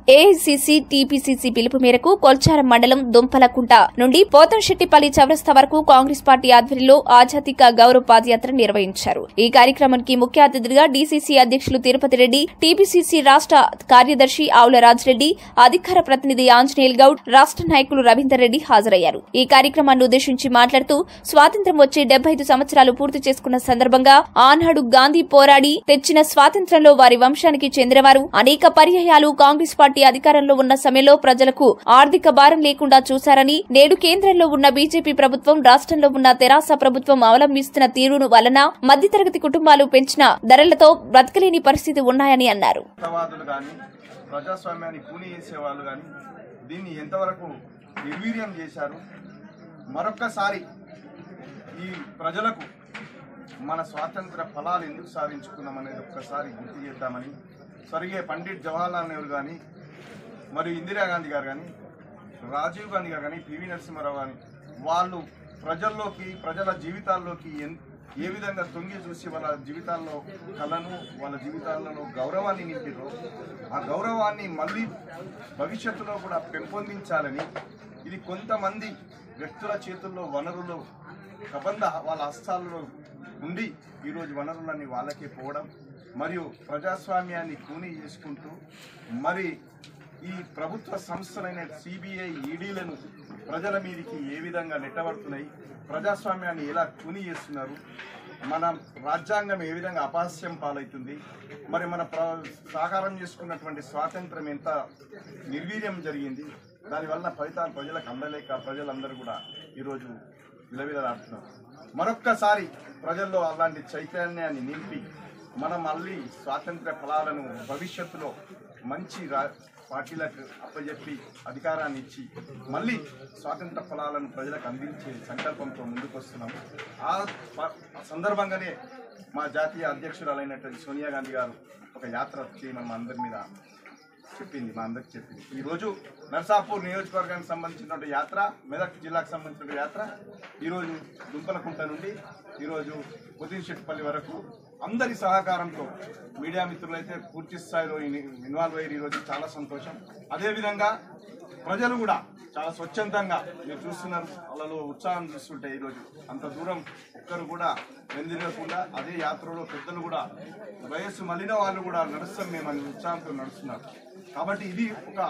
AICC TPCC పిలుపు మేరకు కొల్చారం మండలం దుంపలకుంట నుండి పోతంశెట్టిపల్లి చౌరస్తా వరకు కాంగ్రెస్ పార్టీ ఆధ్వర్యంలో ఆజాతిక గౌరవ పాదయాత్ర నిర్వహించారు ఈ కార్యక్రమానికి ముఖ్య అతిథిగా డీసీసీ అధ్యక్షులు తిరుపతి రెడ్డి టీపీసీసీ రాష్ట కార్యదర్శి ఆవుల రాజిరెడ్డి అధికార ప్రతినిధి ఆంజనేయుల్ గౌడ్ రాష్ట నాయకులు రవీందర్ రెడ్డి హాజరయ్యారు ఈ కార్యక్రమాన్ని ఉద్దేశించి మాట్లాడుతూ స్వాతంత్ర్యం వచ్చి డెబ్బై ఐదు సంవత్సరాలు పూర్తి చేసుకున్న సందర్భంగా ఆనాడు గాంధీ పోరాడి తెచ్చిన స్వాతంత్ర్యంలో వారి వంశానికి చెందినవారు అనేక పర్యాయాలు కాంగ్రెస్ పార్టీ అధికారంలో ఉన్న సమయంలో ప్రజలకు ఆర్థిక భారం లేకుండా చూశారని నేడు కేంద్రంలో ఉన్న బీజేపీ ప్రభుత్వం రాష్ట్రంలో ఉన్న తెరాస ప్రభుత్వం అవలంబిస్తున్న తీరును వలన మధ్యతరగతి కుటుంబాలు పెంచిన ధరలతో బ్రతకలేని పరిస్థితి ఉన్నాయని అన్నారు మితవాదులు కానీ ప్రజాస్వామ్యాన్ని కూని చేసే వాళ్ళు కానీ దీన్ని ఎంతవరకు నిర్వీర్యం చేశారు మరొక్కసారి ఈ ప్రజలకు మన స్వాతంత్ర ఫలాలు ఎందుకు సాధించుకున్నామనేది ఒక్కసారి గుర్తు చేద్దామని స్వర్గీయ పండిట్ జవహర్లాల్ నెహ్రూ కానీ మరియు ఇందిరాగాంధీ గారు కానీ రాజీవ్ గాంధీ గారు కానీ పివి నరసింహారావు కానీ వాళ్ళు ప్రజల్లోకి ప్రజల జీవితాల్లోకి ఎన్ ఏ విధంగా తొంగి చూసి వాళ్ళ జీవితాల్లో కళను వాళ్ళ జీవితాలలో గౌరవాన్ని నింపారో ఆ గౌరవాన్ని మళ్ళీ భవిష్యత్తులో కూడా పెంపొందించాలని ఇది కొంతమంది వ్యక్తుల చేతుల్లో వనరులు కబంధ వాళ్ళ హస్తాల్లో ఉండి ఈరోజు వనరులన్నీ వాళ్ళకే పోవడం మరియు ప్రజాస్వామ్యాన్ని కూనీ చేసుకుంటూ మరి ఈ ప్రభుత్వ సంస్థలైన సిబిఐ ఈడీలను ప్రజల మీదకి ఏ విధంగా నెట్టబడుతున్నాయి ప్రజాస్వామ్యాన్ని ఎలా కూని చేస్తున్నారు మన రాజ్యాంగం ఏ విధంగా అపహాస్యం పాలవుతుంది మరి మన ప్ర సాకారం చేసుకున్నటువంటి స్వాతంత్రం ఎంత నిర్వీర్యం జరిగింది దానివల్ల ఫలితాలు ప్రజలకు అందలేక ప్రజలందరూ కూడా ఈరోజు విలవిలలాడుతున్నారు మరొక్కసారి ప్రజల్లో అలాంటి చైతన్యాన్ని నింపి మనం మళ్ళీ స్వాతంత్ర ఫలాలను భవిష్యత్తులో మంచి రా పార్టీలకు అప్పచెప్పి అధికారాన్ని ఇచ్చి మళ్ళీ స్వాతంత్ర ఫలాలను ప్రజలకు అందించే సంకల్పంతో ముందుకు వస్తున్నాము ఆ ప- ఆ సందర్భంగానే మా జాతీయ అధ్యక్షురాలైనటువంటి సోనియా గాంధీ గారు ఒక యాత్ర చేయమని మా అందరి మీద చెప్పింది మా అందరికి చెప్పింది ఈరోజు నర్సాపూర్ నియోజకవర్గానికి సంబంధించినటువంటి యాత్ర మెదక్ జిల్లాకు సంబంధించిన యాత్ర ఈరోజు దుంపలకుంట నుండి ఈరోజు పొదిశెట్టిపల్లి వరకు అందరి సహకారంతో మీడియా మిత్రులైతే పూర్తి స్థాయిలో ఇన్- ఇన్వాల్వ్ అయ్యారు ఈరోజు చాలా సంతోషం అదేవిధంగా ప్రజలు కూడా చాలా స్వచ్ఛందంగా మీరు చూస్తున్నారు వాళ్ళలో ఉత్సాహం చూస్తుంటే ఈరోజు అంత దూరం ఒక్కరు కూడా వెందిరగకుండా అదే యాత్రలో పెద్దలు కూడా వయస్సు మళ్ళిన వాళ్ళు కూడా నడుస్తాం మేము అని ఉత్సాహంతో నడుస్తున్నారు కాబట్టి ఇది ఒక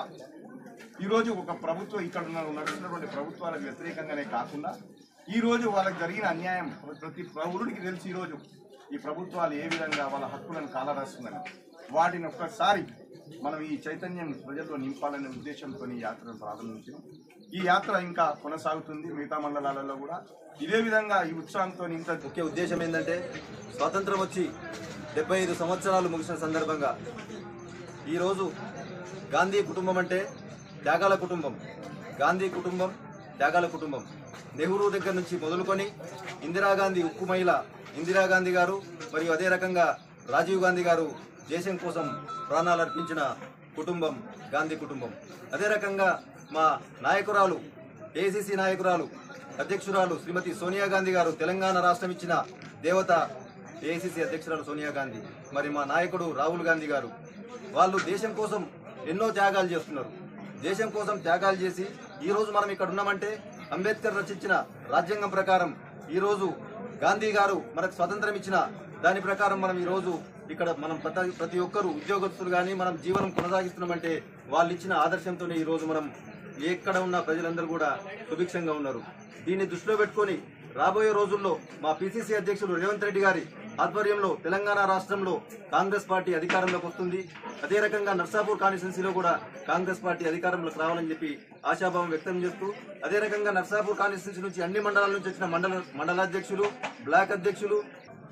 ఈరోజు ఒక ప్రభుత్వం ఇక్కడ ఉన్న నడుస్తున్నటువంటి ప్రభుత్వాలకు వ్యతిరేకంగానే కాకుండా ఈ రోజు వాళ్ళకి జరిగిన అన్యాయం ప్రతి పౌరుడికి తెలిసి ఈరోజు ఈ ప్రభుత్వాలు ఏ విధంగా వాళ్ళ హక్కులను కాలరాస్తుందని వాటిని ఒక్కసారి మనం ఈ చైతన్యం ప్రజల్లో నింపాలనే ఉద్దేశంతో ఈ యాత్రను ప్రారంభించాం ఈ యాత్ర ఇంకా కొనసాగుతుంది మిగతా మండలాలలో కూడా ఇదే విధంగా ఈ ఉత్సాహంతో ఇంత ముఖ్య ఉద్దేశం ఏంటంటే స్వాతంత్రం వచ్చి డెబ్బై ఐదు సంవత్సరాలు ముగిసిన సందర్భంగా ఈరోజు గాంధీ కుటుంబం అంటే త్యాగాల కుటుంబం గాంధీ కుటుంబం త్యాగాల కుటుంబం నెహ్రూ దగ్గర నుంచి మొదలుకొని ఇందిరాగాంధీ ఉక్కు మహిళ ఇందిరాగాంధీ గారు మరియు అదే రకంగా రాజీవ్ గాంధీ గారు దేశం కోసం ప్రాణాలు అర్పించిన కుటుంబం గాంధీ కుటుంబం అదే రకంగా మా నాయకురాలు ఏసీసీ నాయకురాలు అధ్యక్షురాలు శ్రీమతి సోనియా గాంధీ గారు తెలంగాణ రాష్ట్రం ఇచ్చిన దేవత ఏఐసిసి అధ్యక్షురాలు సోనియా గాంధీ మరి మా నాయకుడు రాహుల్ గాంధీ గారు వాళ్ళు దేశం కోసం ఎన్నో త్యాగాలు చేస్తున్నారు దేశం కోసం త్యాగాలు చేసి ఈ రోజు మనం ఇక్కడ ఉన్నామంటే అంబేద్కర్ రచించిన రాజ్యాంగం ప్రకారం ఈ రోజు గాంధీ గారు మనకు స్వతంత్రం ఇచ్చిన దాని ప్రకారం మనం ఈ రోజు ఇక్కడ మనం ప్రతి ప్రతి ఒక్కరు ఉద్యోగస్తులు కానీ మనం జీవనం కొనసాగిస్తున్నామంటే వాళ్ళు ఇచ్చిన ఆదర్శంతోనే ఈ రోజు మనం ఎక్కడ ఉన్న ప్రజలందరూ కూడా సుభిక్షంగా ఉన్నారు దీన్ని దృష్టిలో పెట్టుకొని రాబోయే రోజుల్లో మా పిసిసి అధ్యక్షులు రేవంత్ రెడ్డి గారి ఆధ్వర్యంలో తెలంగాణ రాష్ట్రంలో కాంగ్రెస్ పార్టీ అధికారంలోకి వస్తుంది అదే రకంగా నర్సాపూర్ కాన్స్టిట్యున్సీలో కూడా కాంగ్రెస్ పార్టీ అధికారంలోకి రావాలని చెప్పి ఆశాభావం వ్యక్తం చేస్తూ అదే రకంగా నర్సాపూర్ కాన్స్టిట్యున్సీ నుంచి అన్ని మండలాల నుంచి వచ్చిన మండల మండలాధ్యక్షులు బ్లాక్ అధ్యక్షులు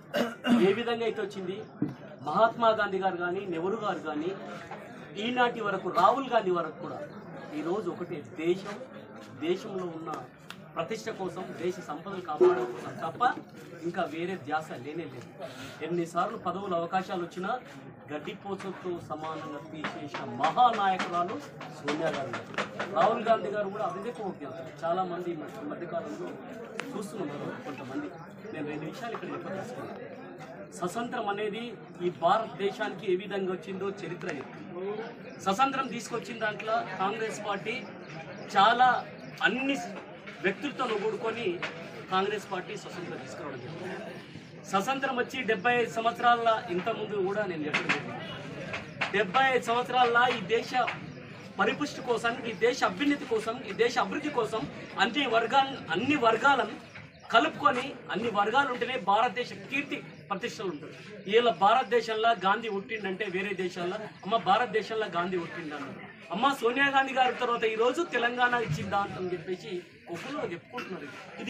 ఏ విధంగా అయితే వచ్చింది మహాత్మా గాంధీ గారు కానీ నెహ్రూ గారు కానీ ఈనాటి వరకు రాహుల్ గాంధీ వరకు కూడా ఈరోజు ఒకటే దేశం దేశంలో ఉన్న ప్రతిష్ట కోసం దేశ సంపదలు కాపాడడం కోసం తప్ప ఇంకా వేరే ధ్యాస లేనే లేదు ఎన్నిసార్లు పదవులు అవకాశాలు వచ్చినా గడ్డిపోసతో సమానంగా తీసేసిన మహానాయకురాలు సోనియా గాంధీ గారు. రాహుల్ గాంధీ గారు కూడా అదే కోపం చాలా మంది ఈ మధ్య- ఈ మధ్యకాలంలో చూస్తున్నారు కొంతమంది నేను రెండు విషయాలు ఇక్కడ చెప్పదలుచుకున్నాను స్వతంత్రం అనేది ఈ భారతదేశానికి ఏ విధంగా వచ్చిందో చరిత్ర చెప్తుంది స్వతంత్రం తీసుకొచ్చిన దాంట్లో కాంగ్రెస్ పార్టీ చాలా అన్ని వ్యక్తులతో కూడుకొని కాంగ్రెస్ పార్టీ స్వతంత్రం తీసుకురావడం జరిగింది స్వతంత్రం వచ్చి డెబ్బై ఐదు సంవత్సరాల ఇంత ముందు కూడా నేను చెప్పలేదు డెబ్బై ఐదు సంవత్సరాల ఈ దేశ పరిపుష్టి కోసం ఈ దేశ అభ్యున్నతి కోసం ఈ దేశ అభివృద్ధి కోసం అన్ని వర్గాల అన్ని వర్గాలను కలుపుకొని అన్ని వర్గాలు ఉంటేనే భారతదేశ కీర్తి ప్రతిష్టలు ఉంటుంది ఇలా భారతదేశంలో గాంధీ పుట్టిండంటే వేరే దేశాల్లో అమ్మ భారతదేశంలో గాంధీ పుట్టిండన్నారు అమ్మ సోనియా గాంధీ గారి తర్వాత ఈ రోజు తెలంగాణ ఇచ్చిందా అని చెప్పేసి ఒప్పులో చెప్పుకుంటున్నారు ఇది